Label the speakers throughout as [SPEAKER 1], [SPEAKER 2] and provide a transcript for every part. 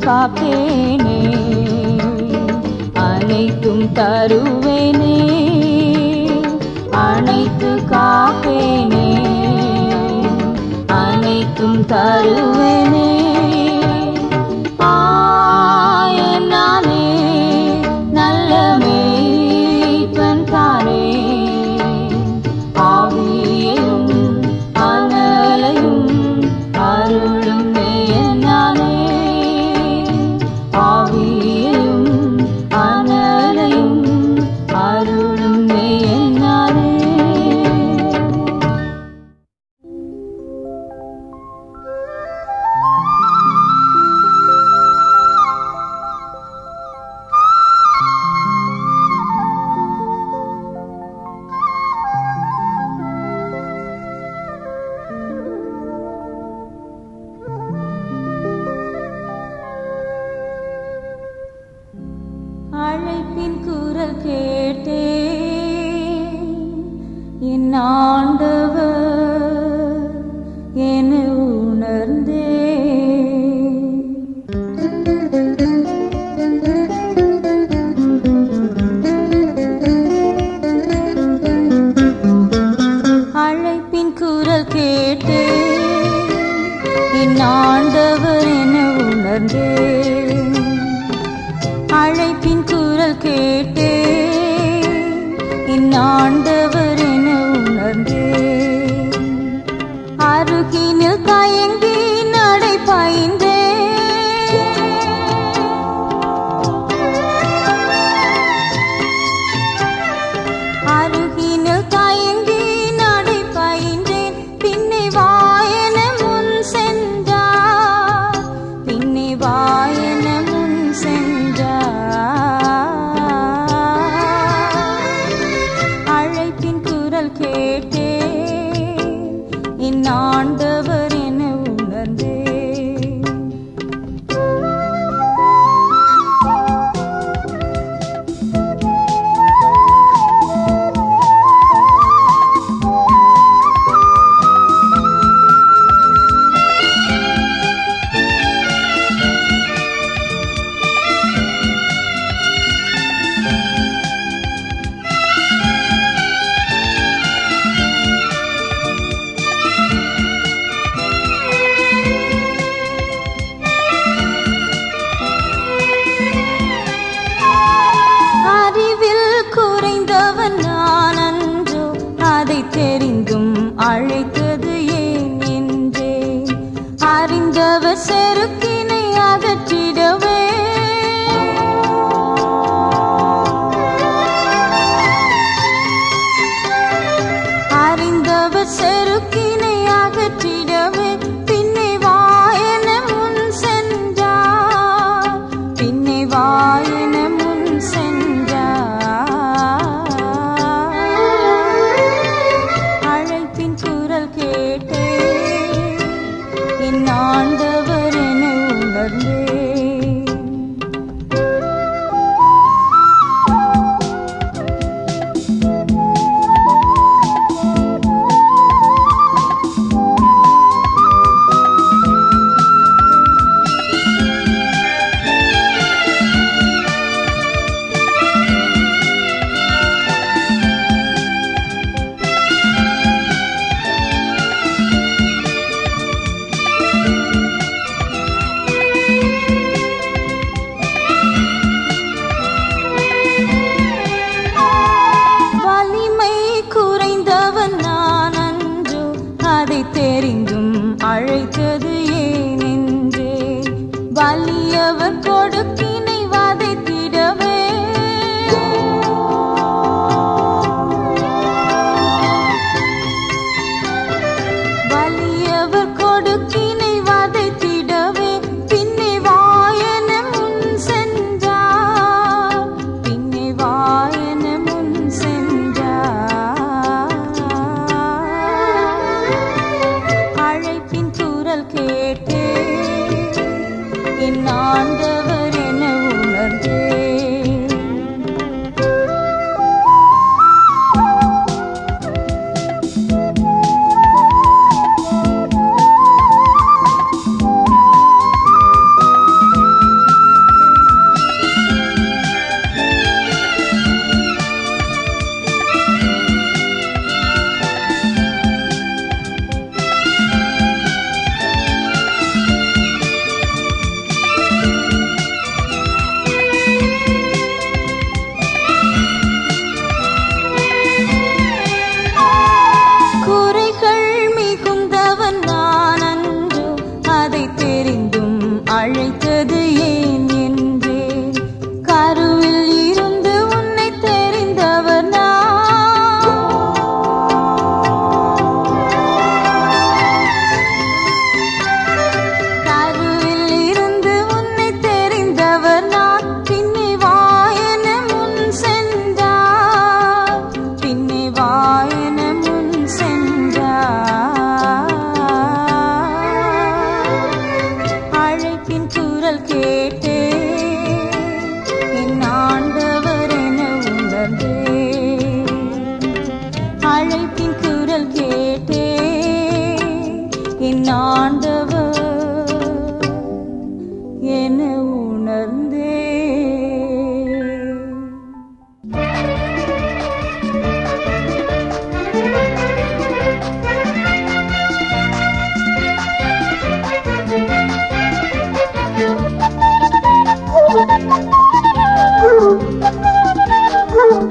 [SPEAKER 1] காப்பேனே அனைத்தும் தருவேனே அனைத்து காப்பேனே அனைத்தும் தருவேனே ஆயனானே நல்ல மேய்ப்பன் தானே ஆவியையும் அனலையும் அருளும் மேயனானே ஆவியையும் அனலையும் அருளும் மேயனானே அழைப்பின் குரல் கேட்டே என் ஆண்டவர் என உணர்ந்தே அழைப்பின் குரல் கேட்டே என் ஆண்டவர் என உணர்ந்தே அழைப்பின் குரல் கேட்டே என் ஆண்டவர் என உணர்ந்தே அருகினில் தயங்கி நடை பாய்ந்தே அருகினில் தயங்கி நடை பாய்ந்தேன் பின்னே வாயன முன் சென்றார் பின்னே வாயன முன் சென்றார் அழை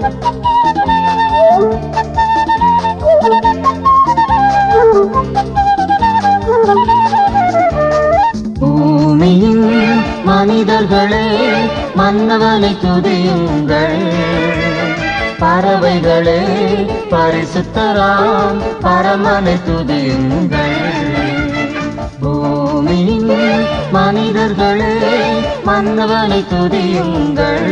[SPEAKER 2] பூமியின் மனிதர்களே மன்னவனை துதியுங்கள் பறவைகளே பரிசுத்தராம் பரமனை துதியுங்கள் பூமியின் மனிதர்களே மன்னவனை துதியுங்கள்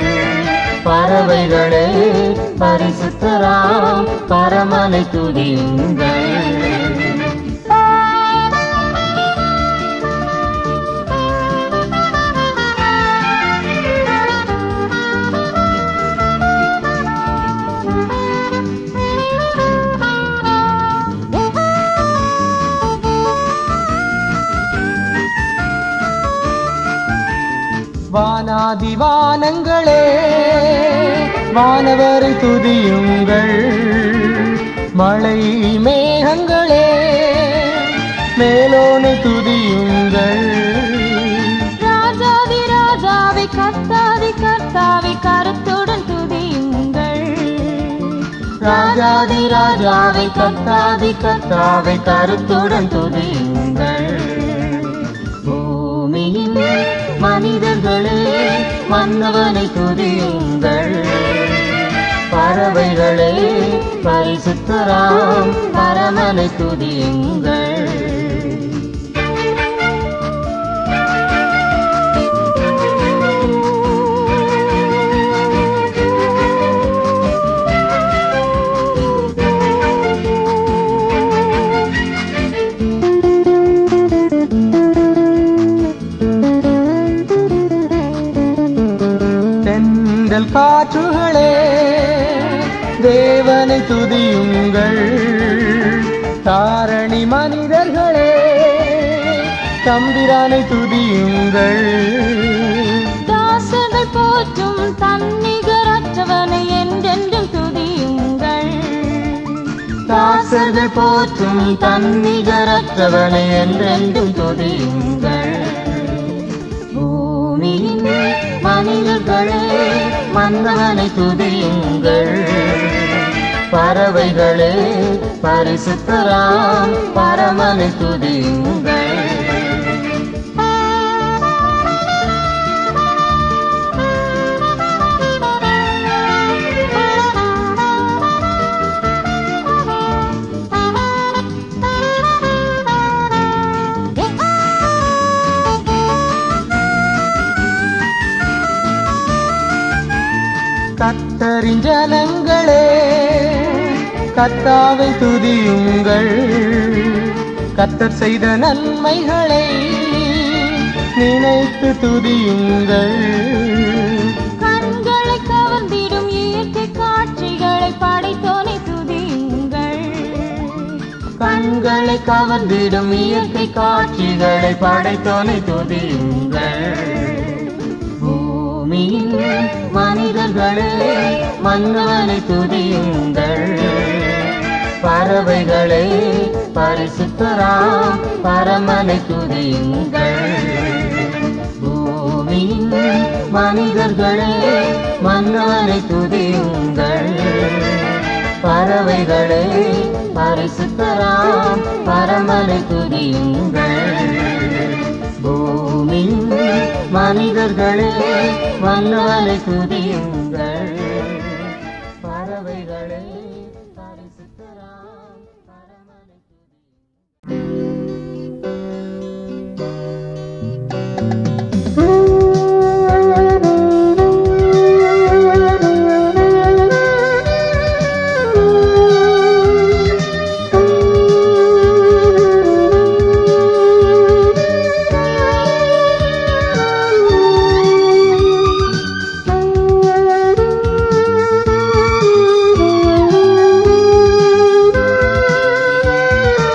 [SPEAKER 2] பறவைகளே பரிசுத்தராம் பரமனை துதியுங்கள்
[SPEAKER 3] வானாதி வானங்களே வானவரை துதியுங்கள் மழை மேகங்களே மேலோனை துதியுங்கள்
[SPEAKER 1] ராஜாதி ராஜாவை கர்த்தாதி கர்த்தாவை கருத்துடன் துதியுங்கள்
[SPEAKER 2] ராஜாதி ராஜாவை கத்தாதி கத்தாவை கருத்துடன் துதியுங்கள் பூமியின் மனிதர்களே மன்னவனை துதியுங்கள் பறவைகளே பரிசுத்தராம் பரமனை துதியுங்கள்
[SPEAKER 3] தென்றல் காற்றுகளே தேவனை துதியுங்கள் தாரணி மனிதர்களே தம்பிரானை துதியுங்கள்
[SPEAKER 1] தாசர்கள் போற்றும் தன்னிகரற்றவனை என்றென்றும் துதியுங்கள்
[SPEAKER 2] தாசர்கள் போற்றும் தன்னிகரற்றவனை என்றென்றும் துதியுங்கள் பூமியின் மனிதர்களே மன்னவனை துதியுங்கள் பறவைகளே பரிசுத்தராம் பரமனை துதியுங்கள்
[SPEAKER 3] கத்தரின் ஜனங்களே கத்தாவை துதியுங்கள் கத்தர் செய்த நன்மைகளை நினைத்து துதியுங்கள்
[SPEAKER 1] கண்களை கவர்ந்திடும் இயற்கை காட்சிகளை படைத்தோனை துதியுங்கள்
[SPEAKER 2] கண்களை கவர்ந்திடும் இயற்கை காட்சிகளை படைத்தோனை துதியுங்கள் பூமியின் மனிதர்களே மன்னவனை துதியுங்கள் பறவைகளே பரிசுத்தராம் பரமனை துதியுங்கள் பூமியின் மனிதர்களே மன்னவனை துதியுங்கள் பறவைகளே பரிசுத்தராம் பரமனை துதியுங்கள் பூமியின் மனிதர்களே மன்னவனை துதியுங்கள் பறவைகளே பரிசுத்தராம் பரமனை துதியுங்கள்
[SPEAKER 1] Thank you.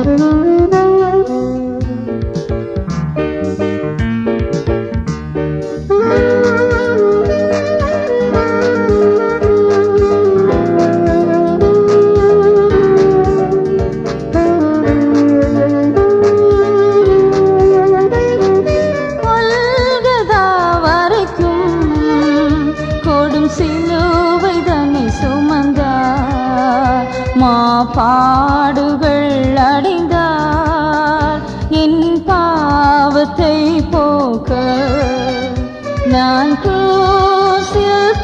[SPEAKER 1] கொல்கதா வரைக்கும் கொடும் சிலுவை தன்னை சுமந்தார் மாபாடுகள் அடைந்தார் என் பாவத்தை போக்க நான் கூசில்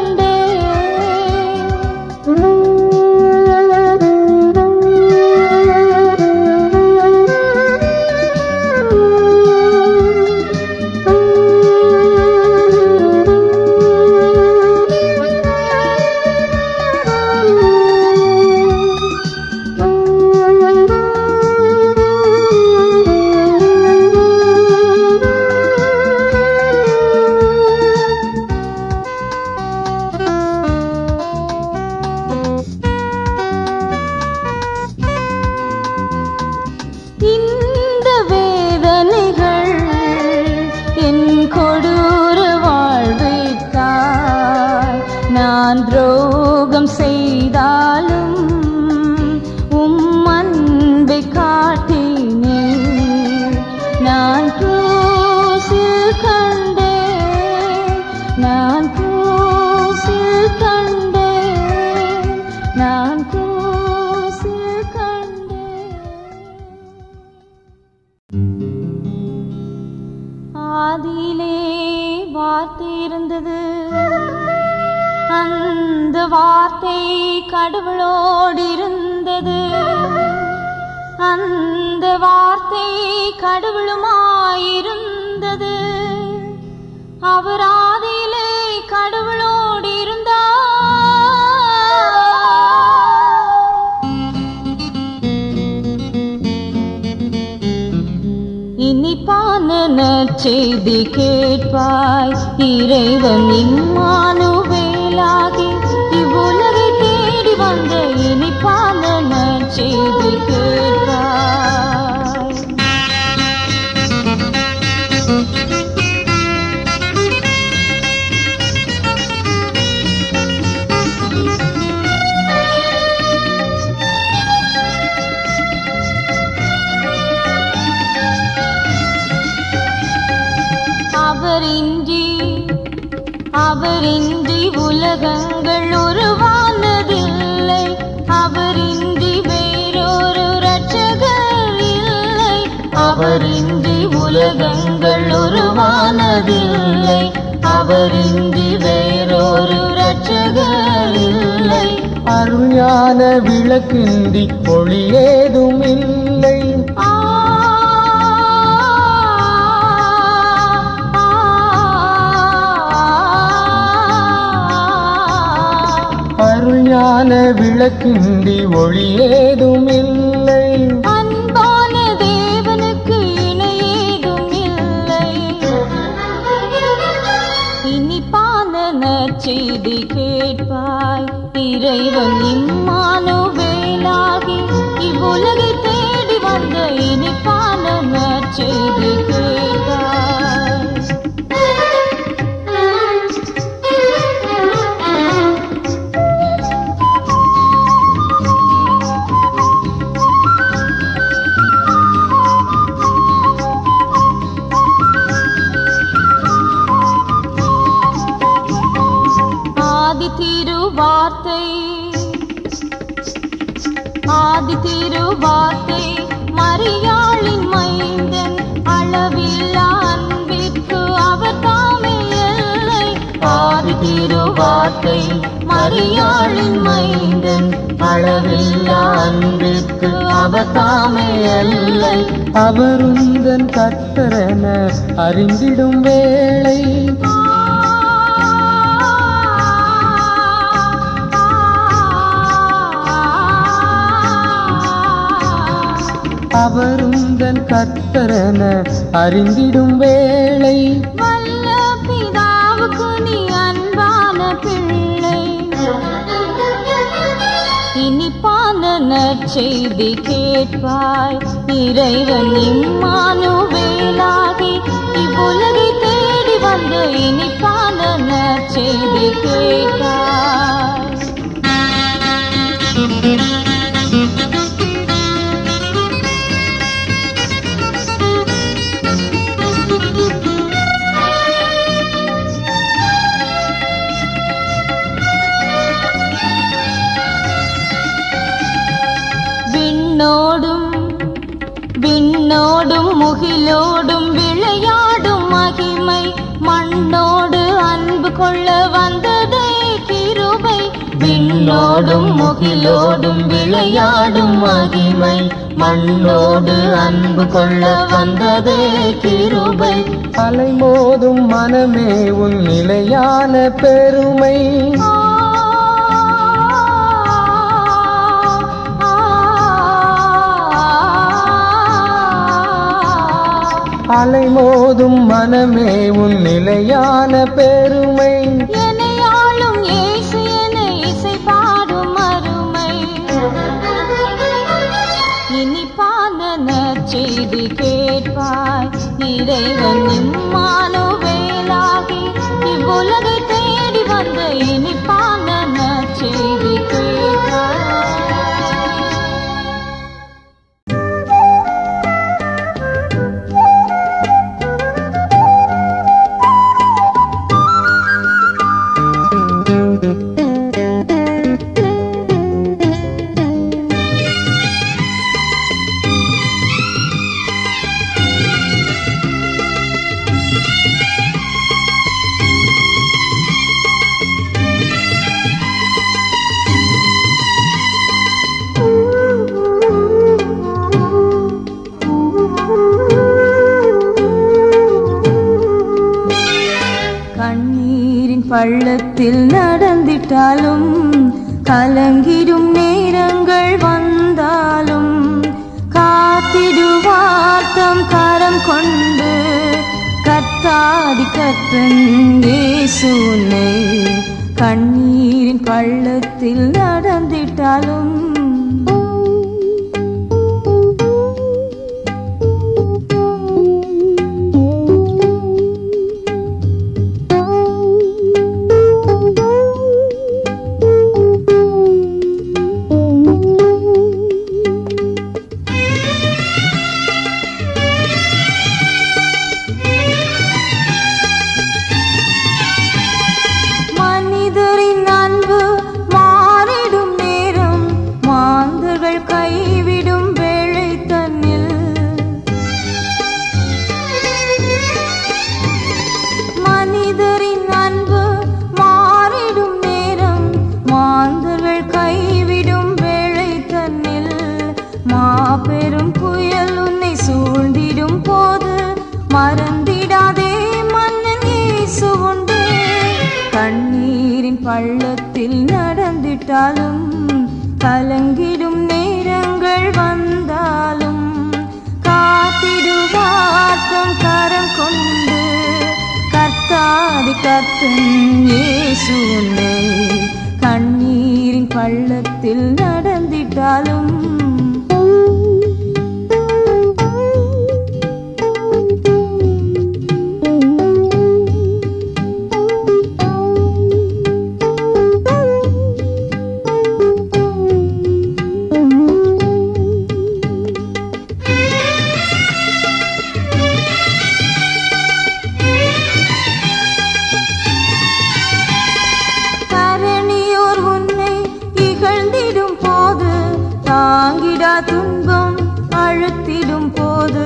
[SPEAKER 1] இந்த வேதனைகள் என் கொடூர வாழ்வித்தாய் நான் துரோகம் செய்தாலும் உம் அன்பை காட்டினே நான் கூசில் கண்டேன் நான் கூசில் கண்டேன் நான் கூசில் கண்டேன் ஆதியிலே வார்த்தை இருந்தது அந்த வார்த்தை கடவுளோடு இருந்தது அந்த வார்த்தை கடவுளுமாயிருந்தது அவர் ஆதியிலே கடவுளோடு இருந்தார் இனிப்பான நற்செய்தி கேட்பாய் இறைவன் இம்மானுவேலாகி இவ்வுலகை தேடி வந்த இனிப்பான நற்செய்தி கேட்பாய் அவரின்றி அவரின்றி உலகங்கள் உருவானதில்லை அவரின்றி வேறொரு ரட்சகர் இல்லை அவரின்றி உலகங்கள் உருவானதில்லை அவரின்றி வேறொரு ரட்சகர் இல்லை
[SPEAKER 3] அருஞான விளக்கின்றி ஒளி ஏதும் இல்லை
[SPEAKER 1] ஆ
[SPEAKER 3] அருஞான விளக்கின்றி ஒளி ஏதும் இல்லை
[SPEAKER 1] அன்பான தேவனுக்கு இணையேதும் இல்லை இனிப்பான நற்செய்தி கேட்பாய் இறைவன் இம்மானுவேலாகி இவ்வுலகை தேடி வந்த இனிப்பான நற்செய்தி கேட்பாய் ஆதி திருவார்த்தை ஆதி திருவார்த்தை மரியாளின் மைந்தன் அளவில்லா அன்பிற்கு அவர் தாமே எல்லை ஆதி திருவார்த்தை மரியாளின் மைந்தன் அளவில்லா அன்பிற்கு அவர் தாமே எல்லை
[SPEAKER 3] அவருந்தன் கத்தரென அறிந்திடும் வேளை அவருந்தன் கத்தரென அறிந்திடும் வேளை
[SPEAKER 1] வல்ல பிதாவுக்கு நீ அன்பான பிள்ளை இனிப்பான நற்செய்தி கேட்பாய் இறைவன் இம்மானுவேலாகி இவ்வுலகை தேடி வந்து இனிப்பான நற்செய்தி கேட்பாய் விண்ணோடும் விண்ணோடும் முகிலோடும் விளையாடும் மகிமை மண்ணோடு அன்பு கொள்ள வந்ததே கிருபை விண்ணோடும் முகிலோடும் விளையாடும் மகிமை மண்ணோடு அன்பு கொள்ள வந்ததே கிருபை
[SPEAKER 3] அலைமோதும் மனமே உன் நிலையான பெருமை
[SPEAKER 1] ஆ, ஆ, ஆ.
[SPEAKER 3] அலைமோதும் மனமே உன் நிலையான பெருமை
[SPEAKER 1] என்னையாளும் இயேசு என்னை இசை பாடும் அருமை இனிப்பான நற்செய்தி கேட்பாய் இறைவன் இம்மானுவேலாகி இவ்வுலகை தேடி வந்த இனிப்பான நற்செய்தி கேட்பாய்
[SPEAKER 4] கண்ணீரின் பள்ளத்தில் நடந்திட்டாலும் கலங்கிடும் நேரங்கள் வந்தாலும் காத்திடுவார் தம் கரம் கொண்டு கத்தாதி கத்தன் இயேசு உன்னை கண்ணீரின் பள்ளத்தில் நடந்திட்டாலும் மனிதரின் அன்பு மாறிடும் நேரம் மாந்தர்கள் கைவிடும் வேளை தன்னில் மனிதரின் அன்பு மாறிடும் நேரம் மாந்தர்கள் கைவிடும் வேளை தன்னில் மாபெரும் புயல் உன்னை சூழ்ந்திடும் போது மறந்திடாதே மன்னன் இயேசு உண்டு கண்ணீரின் பள்ளத்தில் நடந்திட்டாலும் கலங்கிடும் நேரங்கள் வந்தாலும் காத்திடுவார்த்தம் கரம் கொண்டு கர்த்தாதி கர்த்தன் இயேசு உன்னை கண்ணீரின் பள்ளத்தில் நடந்திட்டாலும் கரணியோர் உன்னை இகழ்ந்திடும் போது தாங்கிடா துன்பம் அழுத்திடும் போது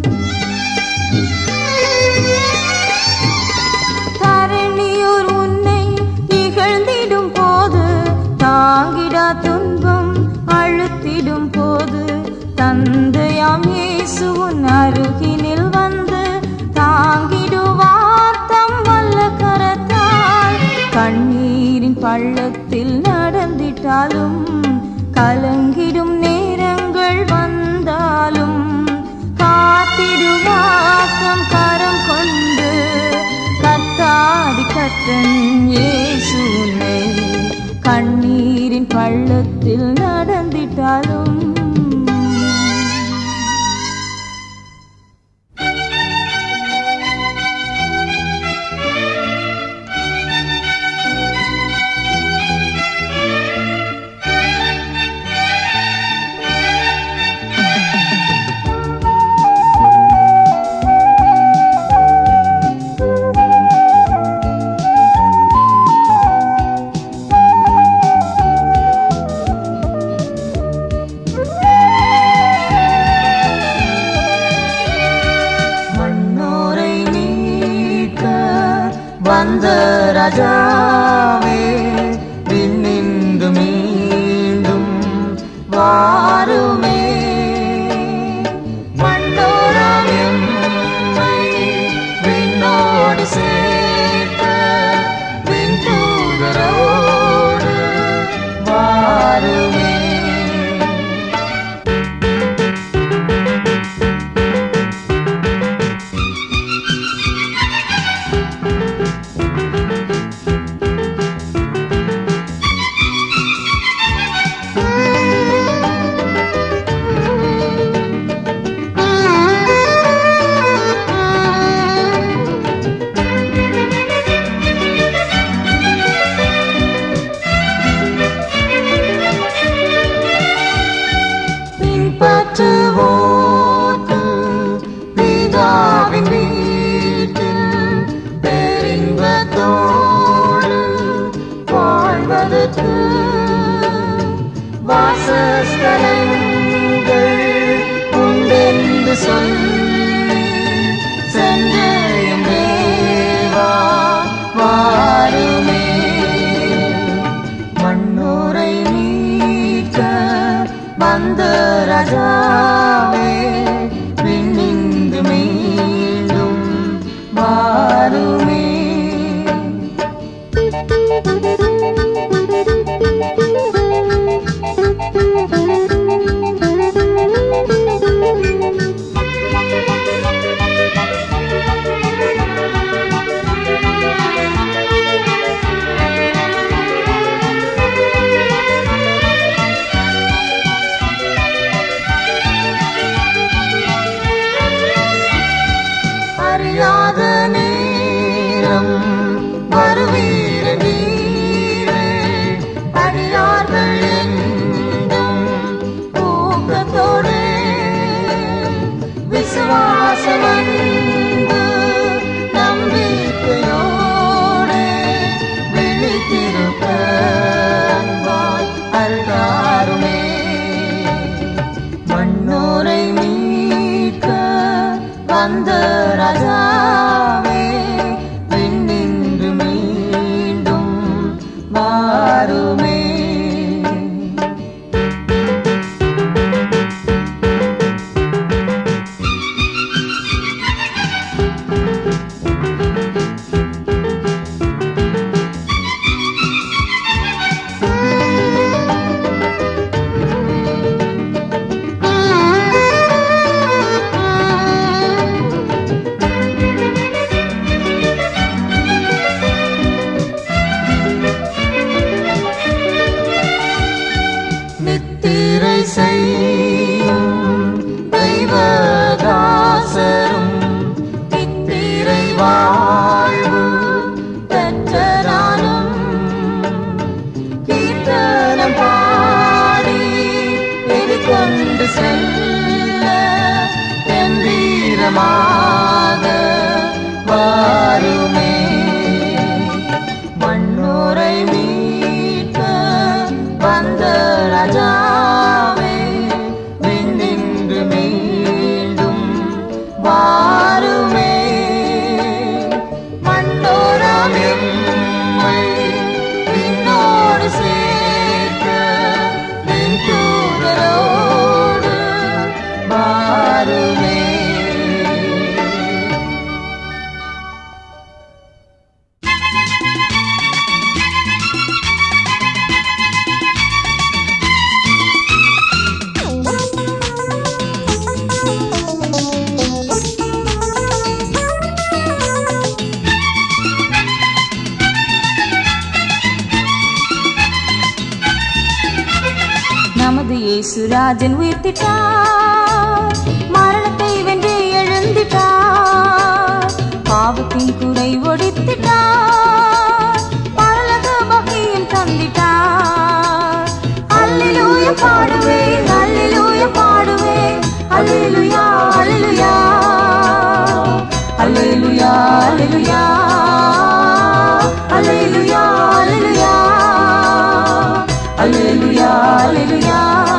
[SPEAKER 4] தரணியோர் உன்னை இகழ்ந்திடும் போது தாங்கிடா துன்பம் அழுத்திடும் போது தந்தையாம் இயேசு உன் அருகினில் வந்து தாங்கிடுவார் தம் வல்ல கரத்தால் கண்ணீரின் பள்ளத்தில் நடந்திட்டாலும் கலங்கிடும் நேரங்கள் வந்தாலும் காத்திடுவாக்கம் கரம் கொண்டு கத்தாதி கத்தன் இயேசு உன்னை கண்ணீரின் பள்ளத்தில் நடந்திட்டாலும்
[SPEAKER 2] நமக்கு வாசஸ்தலங்கள் உண்டென்று சொல்லி சென்றேன் தேவா வாருமே மண்ணூரை மீட்க வந்த ராஜாவே விண்ணின்று மீண்டும் வாருமே அறியாத நேரம் வருவீர நீரே அடியார்கள் என்றும் ஊக்கத்தோடு விசுவாசம் அன்பு நம்பிக்கையோடு விழித்திருக்க அன்பாய் அருளாருமே மண்ணோரை மீட்க வந்த ராஜாவே விண்ணின்று மீண்டும் வாருமே நித்திரை செய்யும் தெய்வதாசரும் நித்திரை வாழ்வு பெற்றனாலும் கீர்த்தனம் பாடி எதிர்கொண்டு செல்ல கம்பீரமாக வாருமே மண்ணூரை மீட்க வந்த ராஜாவே விண்ணின்று மீண்டும் வாருமே மண்ணோராம் எம்மை விண்ணோடு சேர்க்க விண் தூதரோடு வாருமே
[SPEAKER 4] நமது இயேசுராஜன் உயிர்த்திட்டார் மரணத்தை வென்று எழுந்திட்டார் பாவத்தின் குறை ஒடித்திட்டார் பரலக பகியம் தந்திட்டார் அல்லேலூய பாடுவேன் அல்லேலூய பாடுவேன் அல்லேலூயா அல்லேலூயா அல்லேலூயா அல்லேலூயா அல்லேலூயா அல்லேலூயா அல்லேலூயா அல்லேலூயா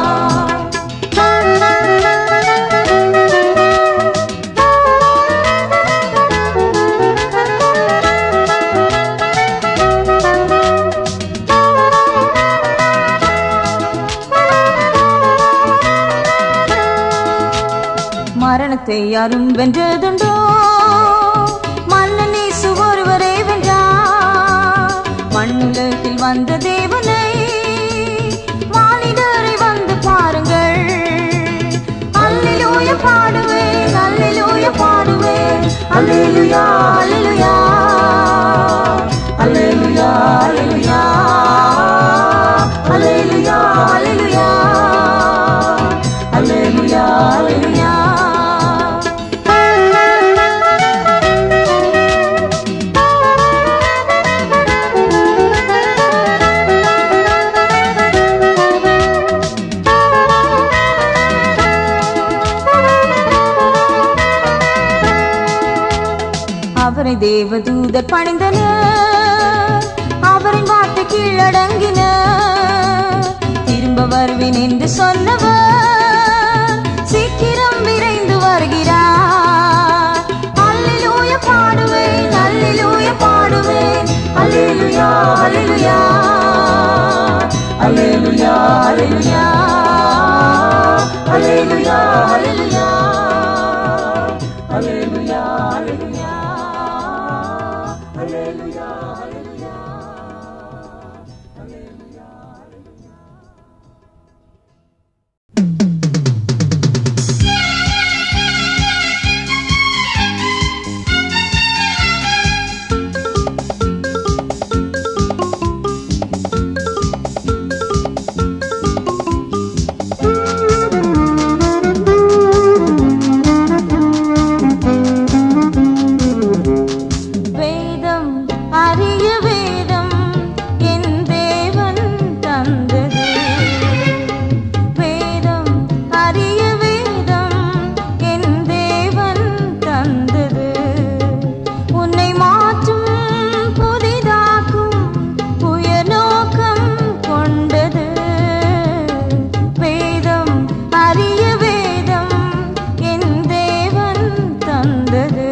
[SPEAKER 4] மரணத்தை யாரும் வென்றதுண்டோ மன்னன் இயேசு ஒருவரே வென்றார் மண்ணுலகில் வந்த தேவனை மானிடரை வந்து பாருங்கள் அல்லேலூய பாடுவேன் அல்லேலூய பாடுவேன் அல்லேலூயா அல்லேலூயா அல்லேலூயா அல்லேலூயா அல்லேலூயா அல்லேலூயா அல்லேலூயா அல்லேலூயா அவரை தேவதூதர் பணிந்தனர் அவரின் வார்த்தை கீழடங்கினர் வருவேன் என்று சொன்னவர் சீக்கிரம் விரைந்து வருகிறார் அல்லேலூயா பாடுவேன் அல்லேலூயா பாடுவேன் அல்லேலூயா அல்லேலூயா அல்லேலூயா அல்லேலூயா அல்லேலூயா அல்லேலூயா அல்லேலூயா அல்லேலூயா அல்லேலூயா அல்லேலூயா வேதம் அரிய வேதம் என் தேவன் தந்தது வேதம் அரிய வேதம் என் தேவன் தந்தது உன்னை மாற்றும் புதிதாக்கும் உயர்நோக்கம் கொண்டது வேதம் அரிய வேதம் என் தேவன் தந்தது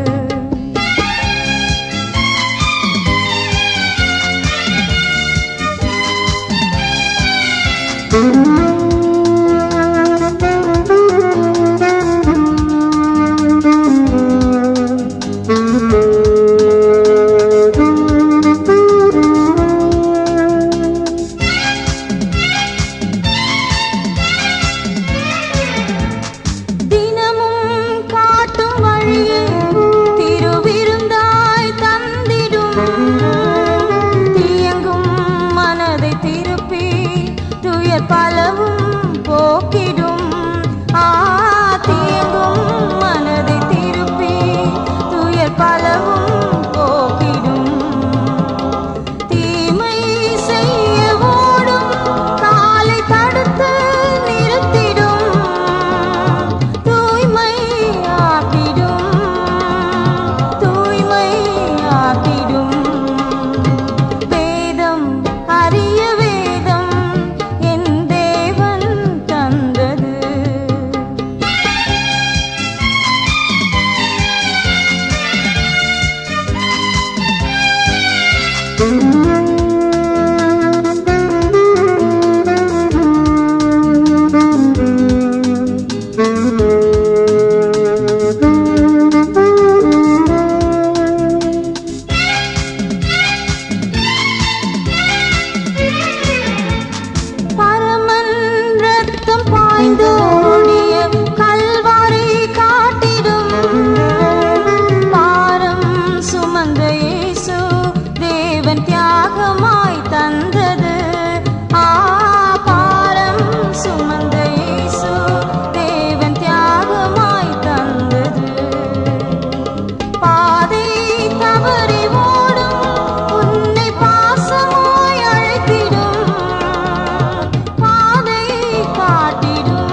[SPEAKER 4] தினமும் காட்டும் வழியை திருவிருந்தாய் தந்திடும் தியங்கும் மனதை திருப்பி துயர் பலவும் போக்கிடும் ஆ தியங்கும் மனதை திருப்பி துயர் பலவும் போக்கிடும் தீமை செய்ய ஓடும் காலை தடுத்து நிறுத்திடும் தூய்மை ஆக்கிடும் தூய்மை ஆக்கிடும் வேதம் அரிய வேதம் என் தேவன் தந்தது பரமன் ரத்தம் பாய்ந்தோடிய கல்வாரி காட்டிடும் பாரம் சுமந்த இயேசு தேவன் தியாகமாய் தந்தது ஆ பாரம் சுமந்த இயேசு தேவன் தியாகமாய் தந்தது பாதை தவறி ஓடும் உன்னை பாசமாய் அழைத்திடும் பாதை காட்டிடும்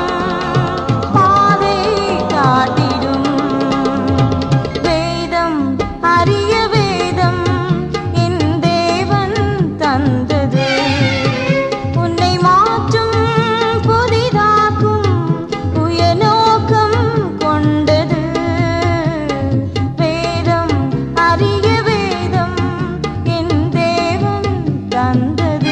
[SPEAKER 4] பாதை காட்டிடும் வேதம் அரிய வேதம் என் தேவன் தந்தது உன்னை மாற்றும் புதிதாக்கும் உயர்நோக்கம் கொண்டது வேதம் அரிய வேதம் என் தேவன் தந்தது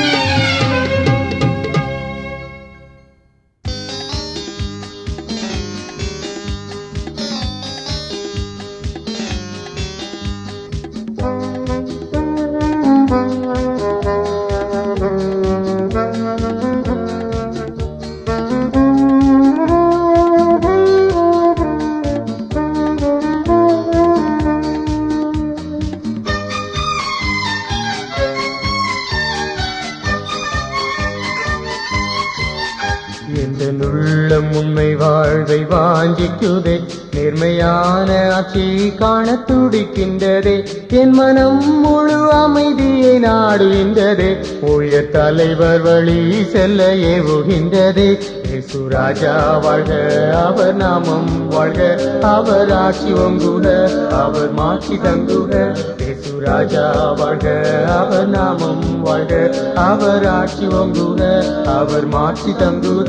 [SPEAKER 3] எந்த உள்ளம் உண்மை வாழ்வை வாஞ்சிக்குதே நேர்மையான ஆட்சி காண துடிக்கின்றதே என் மனம் முழு அமைதியை நாடுகின்றதே உயர் தலைவர் வழி செல்ல ஏவுகின்றதே இயேசு ராஜா வாழ்க அவர் நாமம் வாழ்க அவர் ஆட்சி ஒங்குக அவர் மாட்சி தங்குக இயேசு ராஜா வாழ்க அவர் நாமம் வாழ்க அவர் ஆட்சி ஒங்குக அவர் மாட்சி தங்குக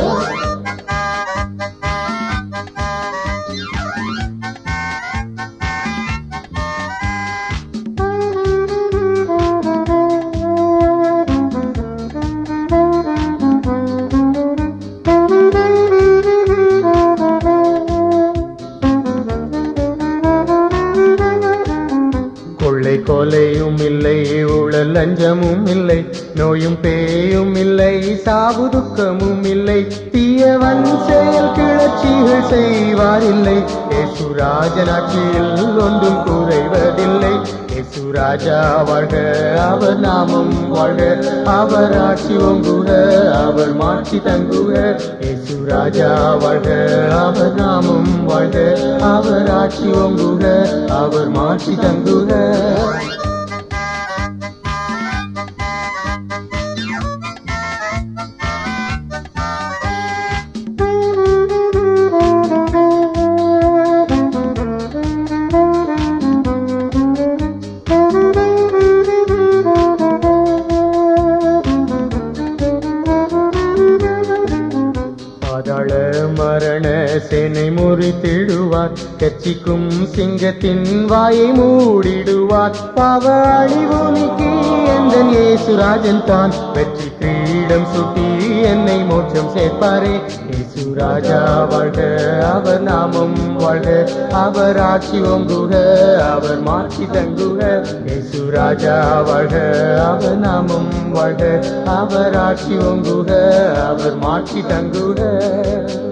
[SPEAKER 3] கொள்ளை கொலையும் இல்லை ஊழல் லஞ்சமும் இல்லை நோயும் பேயும் இல்லை சாவு துக்கமும் இல்லை தீயவன் செயல் கிளர்ச்சிகள் செய்வார் இல்லை ஏசுராஜனாட்சியில் ஒன்றும் குறைவதில்லை ஏசுராஜா வாழ்க அவர் நாமம் வாழ்க அவர் ஆட்சி ஒங்குக அவர் மாட்சி தங்குக ஏசுராஜா வாழ்க அவர் நாமம் வாழ்க அவர் ஆட்சி ஒங்குக அவர் மாட்சி தங்குக பாதாள மரண சேனை முறித்திடுவார் கட்சிக்கும் சிங்கத்தின் வாயை மூடிடுவார் பாவ அழிவு நீக்கி எந்த இயேசுராஜன் தான் வெற்றி கிரீடம் சுட்டி என்னை மோட்சம் சேர்ப்பாரே இயேசுராஜா வாழ்க அவர் நாமம் வாழ்க அவர் ஆட்சி ஒங்குக அவர் மாட்சி தங்குக இயேசுராஜா வாழ்க அவர் நாமம் வாழ்க அவர் ஆட்சி ஒங்குக அவர் மாட்சி தங்குக